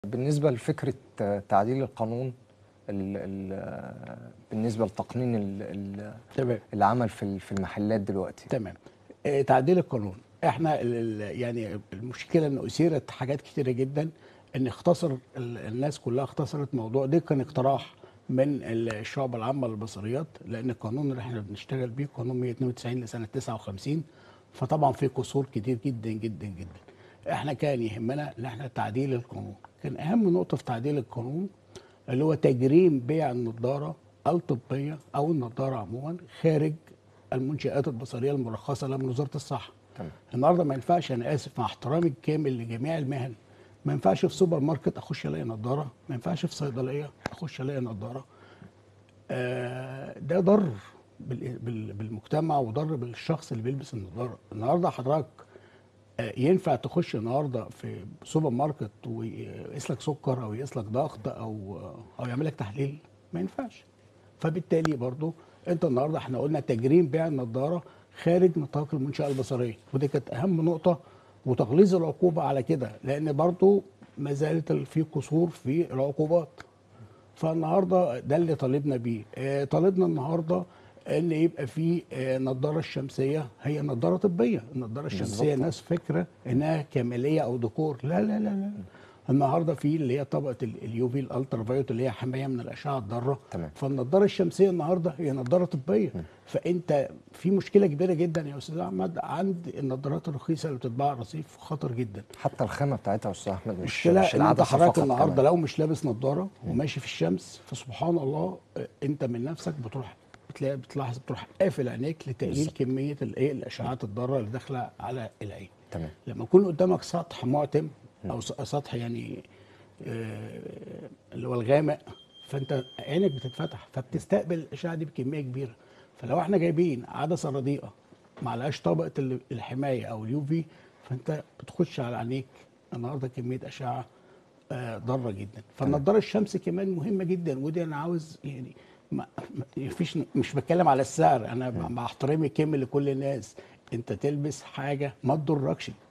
بالنسبة لفكرة تعديل القانون ال ال بالنسبة لتقنين ال ال تمام العمل في ال- في المحلات دلوقتي تمام آه، تعديل القانون احنا ال- ال- يعني المشكله ان اثيرت حاجات كتيره جدا ان اختصر ال- الناس كلها اختصرت موضوع ده كان اقتراح من الشعب العامه للبصريات لان القانون اللي احنا بنشتغل بيه قانون 192 لسنه 59 فطبعا في قصور كتير جدا جدا جدا احنا كان يهمنا ان احنا تعديل القانون كان اهم نقطه في تعديل القانون اللي هو تجريم بيع النضاره الطبيه او النضاره عموما خارج المنشآت البصرية المرخصة لها من وزارة الصحة. تمام. النهارده ما ينفعش أنا آسف مع احترامي الكامل لجميع المهن ما ينفعش في سوبر ماركت أخش ألاقي نظارة، ما ينفعش في صيدلية أخش ألاقي نظارة. آه ده ضر بال- بال- بالمجتمع وضر بالشخص اللي بيلبس النظارة. النهارده حضرتك آه، ينفع تخش النهارده في سوبر ماركت ويقيس لك سكر او يقيس لك ضغط او او يعمل لك تحليل ما ينفعش فبالتالي برضو انت النهارده احنا قلنا تجريم بيع النضاره خارج نطاق المنشاه البصريه ودي كانت اهم نقطه وتغليظ العقوبه على كده لان برضو ما زالت في قصور في العقوبات فالنهارده ده اللي طالبنا بيه آه، طالبنا النهارده ان يبقى في آه، نظاره الشمسيه هي نظاره طبيه النظاره الشمسيه بالظبط. ناس فكره انها كماليه او ديكور لا لا لا لا النهارده في اللي هي طبقه اليو في الالترا فايوت اللي هي حمايه من الاشعه الضاره تمام. فالنضاره الشمسيه النهارده هي نضاره طبيه فانت في مشكله كبيره جدا يا استاذ احمد عند النضارات الرخيصه اللي بتتباع على الرصيف خطر جدا حتى الخامة بتاعتها يا أستاذ أحمد مش مشكلة مش ان انت العدسة حضرتك فقط النهارده كمان. لو مش لابس نظاره وماشي في الشمس فسبحان الله آه، انت من نفسك بتروح بتلاقي بتلاحظ بتروح قافل عينيك لتقليل بالظبط. كميه الايه الاشعاعات الضاره اللي داخله على العين تمام لما يكون قدامك سطح معتم او س- سطح يعني آه، اللي هو الغامق فانت عينك بتتفتح فبتستقبل الاشعه دي بكميه كبيره فلو احنا جايبين عدسه رديئه معلهاش طبقه ال- الحمايه او اليو في فانت بتخش على عينيك النهارده كميه اشعه آه، ضاره جدا فالنضاره الشمس كمان مهمه جدا ودي انا عاوز يعني ما ما- فيش مش بتكلم على السعر انا مع احترامي الكامل لكل الناس انت تلبس حاجه ما تضركش